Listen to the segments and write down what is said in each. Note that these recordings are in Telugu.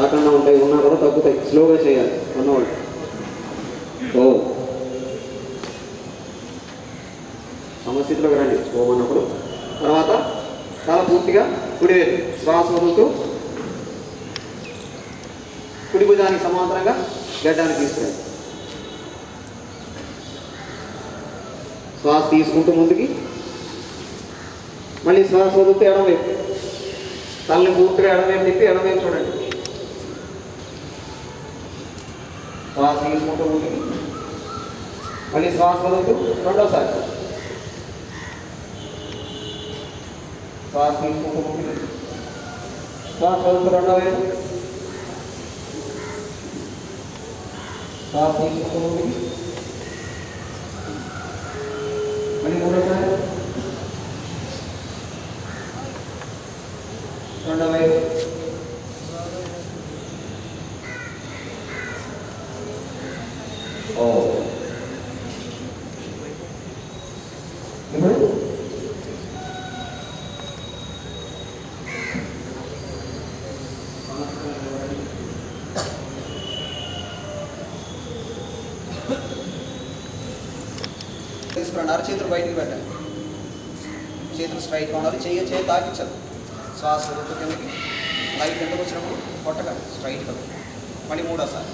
రాకుండా ఉంటాయి ఉన్నా కూడా తగ్గుతాయి స్లోగా చేయాలి ఉన్నవాళ్ళు ఓ సమస్థితిలోకి రండి ఓం అన్నప్పుడు తర్వాత తల పూర్తిగా కుడివేలు శ్వాస వదులుతూ కుడి భుజానికి సమాంతరంగా గడ్డానికి తీసుకురండి శ్వాస తీసుకుంటూ ముందుకి మళ్ళీ శ్వాస వదులుతూ ఎడమవైపు తలని పూర్తిగా ఎడమవైపు తిప్పి ఎడమవైపు చూడండి శ్వాస తీసుకుంటూ ముందుకి మళ్ళీ శ్వాస వదులుతూ రెండోసారి శ్వాస తీసుకుంటూ ముందుకి శ్వాస వదులుతూ రెండో వైపు శ్వాస తీసుకుంటూ ముందుకి మళ్ళీ మూడోసారి రెండో వైపు ఓ ఇప్పుడు తీసుకురండి అర చేతులు బయటికి పెట్టండి చేతులు స్ట్రైట్గా ఉండాలి చెయ్యి చేయి తాకించాలి శ్వాస వదులుతూ కిందకి లైట్ కిందకు వచ్చినప్పుడు కొట్టకండి స్ట్రైట్గా మళ్ళీ మూడోసారి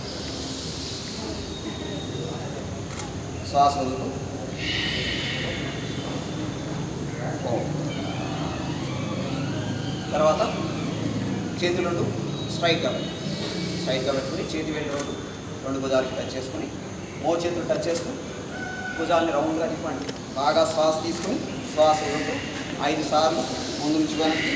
శ్వాస వదులుతూ ఓ. తర్వాత చేతులు రెండు స్ట్రైట్గా పెట్టి స్ట్రైట్గా పెట్టుకుని చేతి వేలు రెండు రెండు భుజాలకి టచ్ చేసుకుని మో చేతులు టచ్ చేసుకుని భుజాలని రౌండ్గా తిప్పండి బాగా శ్వాస తీసుకుని శ్వాస వదులుతూ ఐదు సార్లు ముందు నుంచి వెనక్కి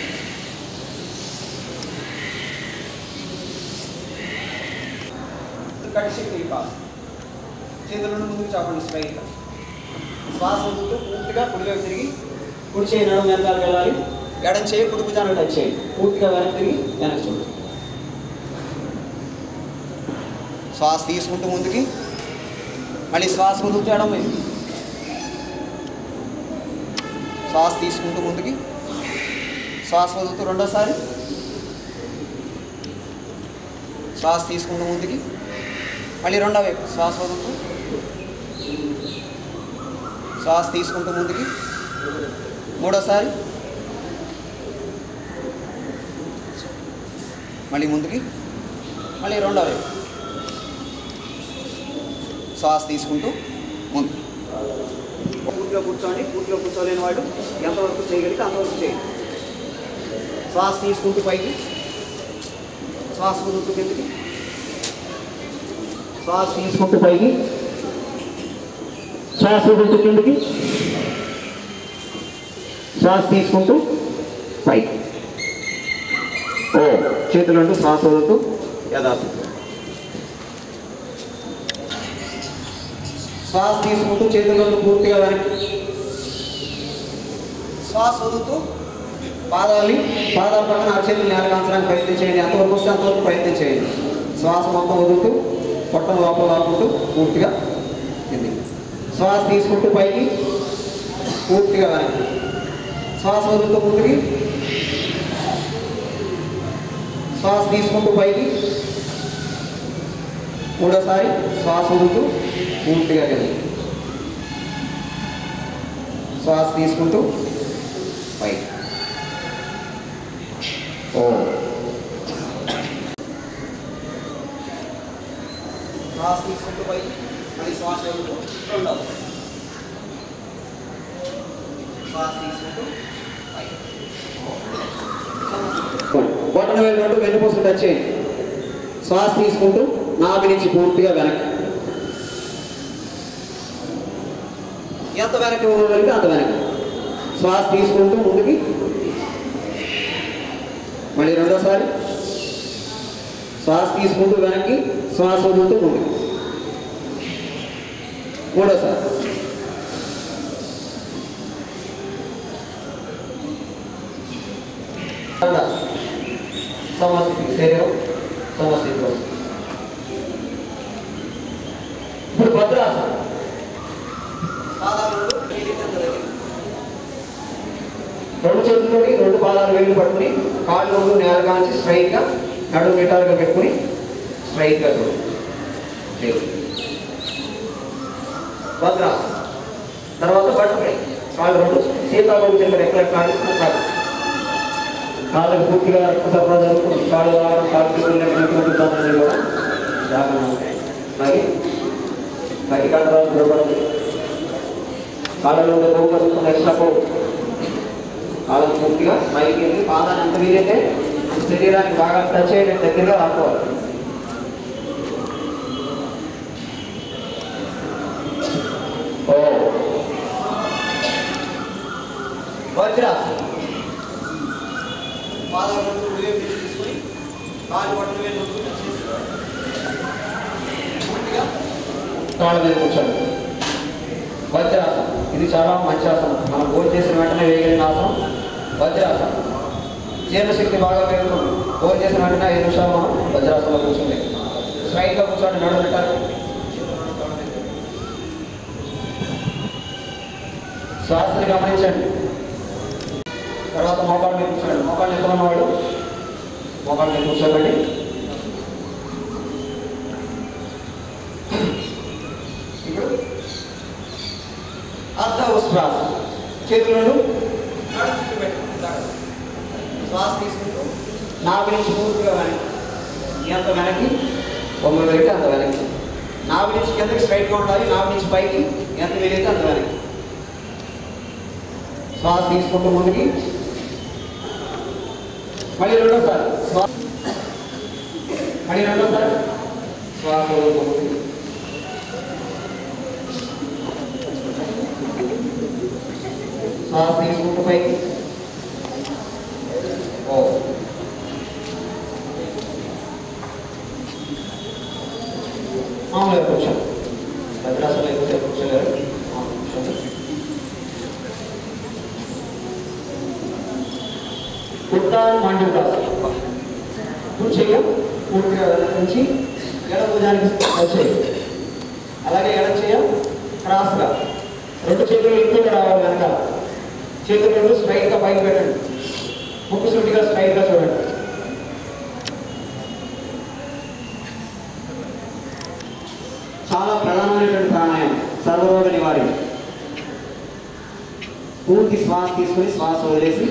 కడిశక్తి పాస్ చేతులను ముందుకు చాపండి స్ట్రైట్గా శ్వాస వదులుతూ పూర్తిగా కుడివైపు తిరిగి కుడి చేయి నడుము వెనకాలకు వెళ్ళాలి ఎడం చేయి కుడి భుజాన్ని టచ్ చేయండి పూర్తిగా వెనక్కి తిరిగి వెనక్కి చూడండి శ్వాస తీసుకుంటూ ముందుకి మళ్ళీ శ్వాస వదులుతూ ఎడం వైపు శ్వాస తీసుకుంటూ ముందుకి శ్వాస వదులుతూ రెండోసారి శ్వాస తీసుకుంటూ ముందుకి మళ్ళీ రెండో వైపు శ్వాస వదులుతూ శ్వాస తీసుకుంటూ ముందుకి మూడోసారి మళ్ళీ ముందుకి మళ్ళీ రెండో వైపు శ్వాస తీసుకుంటూ ముందు పూర్తిగా కూర్చోండి పూర్తిగా కూర్చోలేని వాడు ఎంతవరకు చేయగలిగితే అంతవరకు చేయండి శ్వాస తీసుకుంటూ పైకి శ్వాస వదులుతూ కిందకి శ్వాస తీసుకుంటూ పైకి శ్వాస వదులుతూ కిందకి శ్వాస తీసుకుంటూ పైకి ఓ చేతులు అంటూ శ్వాస వదులుతూ యథాస్థితి శ్వాస తీసుకుంటూ చేతులను పూర్తిగా వెనక్కి శ్వాస వదులుతూ పాదాలని పాదాల పక్కన అరచేతులు నేల కాంచడానికి ప్రయత్నం చేయండి ఎంతవరకు వస్తే అంతవరకు ప్రయత్నం చేయండి శ్వాస మొత్తం వదులుతూ పొట్టం లోపల లాక్కుంటూ పూర్తిగా కిందికి శ్వాస తీసుకుంటూ పైకి పూర్తిగా వెనక్కి శ్వాస వదులుతూ ముందుకి శ్వాస తీసుకుంటూ పైకి మూడోసారి శ్వాస వదులుతూ పూర్తిగా కిందకి శ్వాస తీసుకుంటూ పైకి ఓ శ్వాస తీసుకుంటూ పైకి మళ్ళీ శ్వాస వదులుతూ రెండోది శ్వాస తీసుకుంటూ పైకి బొట్టన వేలు రెండు వెన్నుపూసలు టచ్ చేయండి శ్వాస తీసుకుంటూ నాభి నుంచి పూర్తిగా వెనక్కి ఎంత వెనక్కి ఇవ్వగలిగితే అంత వెనక్కి శ్వాస తీసుకుంటూ ముందుకి మళ్ళీ రెండోసారి శ్వాస తీసుకుంటూ వెనక్కి శ్వాస వదులుతూ ముందుకి మూడోసారి సమస్థితి శరీరం సమస్థితిలో ఇప్పుడు భద్రాసనం పాదాలు రెండు రెండు చేతులతోటి రెండు పాదాలు వేలు పట్టుకుని కాళ్ళు రెండు నేల కాంచి స్ట్రైట్గా నడుము నిటారుగా పెట్టుకుని స్ట్రైట్గా చూడు లేదు భద్రాసనం తర్వాత బట్టపై కాళ్ళు రెండు సీతాకోటి చిల్లర ఎక్కడ కాలుస్తున్న కాదు కాళ్ళకు పూర్తిగా రక్త సరఫరా జరుగుతుంది కాళ్ళు రావడం కాళ్ళు తిరుగుతున్నటువంటి ఇబ్బందులు కూడా జాగ్రత్త ఉంటాయి మరి మరి కండరాలు దృఢపడదు కాళ్ళలో ఉండే కొవ్వు కలుగుతున్న ఎక్స్ట్రా కొవ్వు కాళ్ళకు పూర్తిగా పైకి వెళ్ళి పాదాన్ని ఎంత వీలైతే శరీరానికి బాగా టచ్ అయ్యే దగ్గరగా రాకపోవాలి ఓ వజ్రాసనం పాదాలు రెండు వేలు తీసుకొని కాలు పట్టు వేలు నొక్కుని చేసి పూర్తిగా కాళ్ళ మీద కూర్చోండి వజ్రాసనం ఇది చాలా మంచి ఆసనం మనం భోజనం చేసిన వెంటనే వేయగలిగిన ఆసనం వజ్రాసనం జీర్ణశక్తి బాగా పెరుగుతుంది భోజనం చేసిన వెంటనే ఐదు నిమిషాలు మనం వజ్రాసనంలో కూర్చుంది స్ట్రైట్గా కూర్చోండి నడుము పెట్టాలి శ్వాసని గమనించండి తర్వాత మోకాళ్ళ మీద కూర్చోండి మోకాళ్ళు ఎక్కువ ఉన్నవాళ్ళు మోకాళ్ళ మీద కూర్చోకండి ఇప్పుడు అర్ధ ఉశ్వాస చేతులను నడుము చుట్టూ పెట్టుకుంటారు శ్వాస తీసుకుంటూ నాభి నుంచి పూర్తిగా వెనక్కి ఎంత వెనక్కి బొమ్మ పెడితే అంత వెనక్కి నాభి నుంచి కిందకి స్ట్రైట్గా ఉండాలి నాభి నుంచి పైకి ఎంత వీలైతే అంత వెనక్కి శ్వాస తీసుకుంటూ ముందుకి మళ్ళీ రెండోసారి శ్వాస మళ్ళీ రెండోసారి శ్వాస వదులుతూ ముందుకి శ్వాస తీసుకుంటూ పైకి ఓ మామూలుగా కూర్చోండి భద్రాసనం ఎక్కువసేపు కూర్చోలేరు మామూలుగా కూర్చోండి ఉత్తాన్ మండలాసనం కుడి చెయ్యి పూర్తిగా నుంచి ఎడమ భుజానికి వచ్చేయి అలాగే ఎడమ చెయ్య క్రాస్గా రెండు చేతులు ఎక్కువగా రావాలి వెనకాల చేతులు రెండు స్ట్రైట్గా పైకి పెట్టండి ముక్కు సూటిగా స్ట్రైట్గా చూడండి చాలా ప్రధానమైనటువంటి ప్రాణాయామం సర్వరోగ నివారణ పూర్తి శ్వాస తీసుకుని శ్వాస వదిలేసి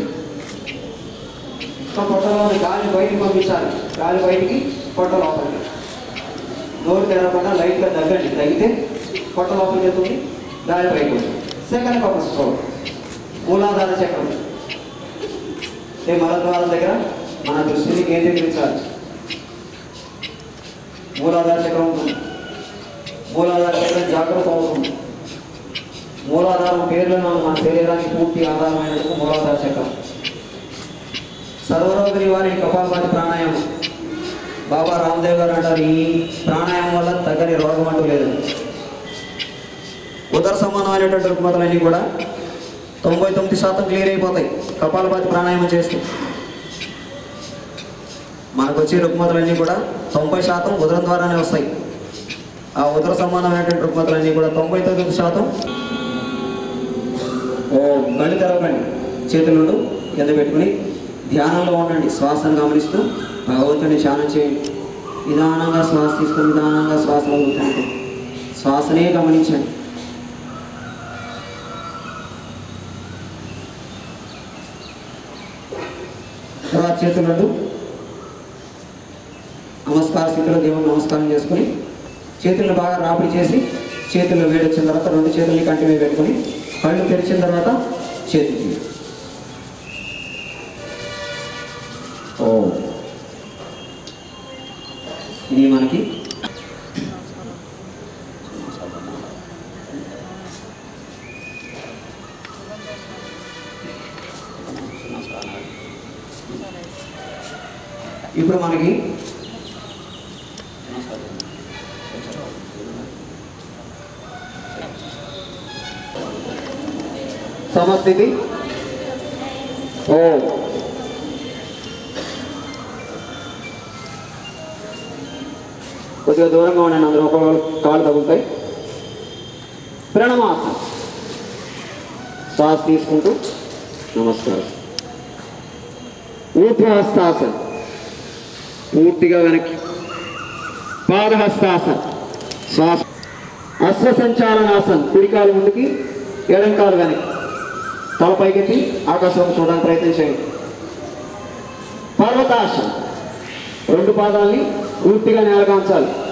ఒక పొట్టలోని గాలి బయటికి పంపించాలి గాలి బయటికి పొట్ట లోపలికి నోరు తెరవకుండా లైట్గా తగ్గండి తగ్గితే పొట్ట లోపలికి వెళ్తుంది గాలి బయటకు వస్తుంది సెకండ్ ఒక స్ట్రోక్ మూలాధార చక్రం ఏ మలద్వారం దగ్గర మన దృష్టిని కేంద్రీకరించాలి మూలాధార చక్రం ఉంటుంది మూలాధార చక్రం జాగ్రత్త అవుతుంది మూలాధారం పేర్లో మన శరీరానికి పూర్తి ఆధారమైనటువంటి మూలాధార చక్రం సర్వరోగ నివారణ కపాలపాతి ప్రాణాయామం బాబా రామదేవ్ గారు అంటారు ఈ ప్రాణాయామం వల్ల తగ్గని రోగం అంటూ లేదు ఉదర సంబంధమైనటువంటి రుగ్మతలన్నీ కూడా తొంభై తొమ్మిది శాతం క్లియర్ అయిపోతాయి కపాలపాతి ప్రాణాయామం చేస్తే మనకు వచ్చే రుగ్మతలన్నీ కూడా తొంభై శాతం ఉదరం ద్వారానే వస్తాయి ఆ ఉదర సంబంధమైనటువంటి రుగ్మతలన్నీ కూడా తొంభై తొమ్మిది శాతం ఓ కళ్ళు తెరవకండి చేతులు కింద పెట్టుకుని ధ్యానంలో ఉండండి శ్వాసను గమనిస్తూ భగవంతుని ధ్యానం చేయండి నిదానంగా శ్వాస తీసుకుని నిదానంగా శ్వాస వదులుతుంటే శ్వాసనే గమనించండి తర్వాత చేతులు రెండు నమస్కార స్థితిలో దేవుని నమస్కారం చేసుకుని చేతులను బాగా రాపిడి చేసి చేతుల్లో వేడి వచ్చిన తర్వాత రెండు చేతుల్ని కంటి మీద పెట్టుకుని కళ్ళు తెరిచిన తర్వాత చేతులు తీయండి. ఓ ఇది మనకి ఇప్పుడు మనకి సమస్థితి ఓ కొద్దిగా దూరంగా ఉండండి అందరూ ఒకరు కాళ్ళు తగులుతాయి ప్రణమాసనం శ్వాస తీసుకుంటూ నమస్కారం ఊర్ధ్వహస్తాసనం పూర్తిగా వెనక్కి పాదహస్తాసన్ శ్వాస అశ్వ సంచాలనాసన్ కుడికాలు ముందుకి ఎడంకాలు వెనక్కి తల పైకెత్తి ఆకాశం చూడడానికి ప్రయత్నం చేయండి పర్వతాసన్ రెండు పాదాలని పూర్తిగా నేలగా ఉంచాలి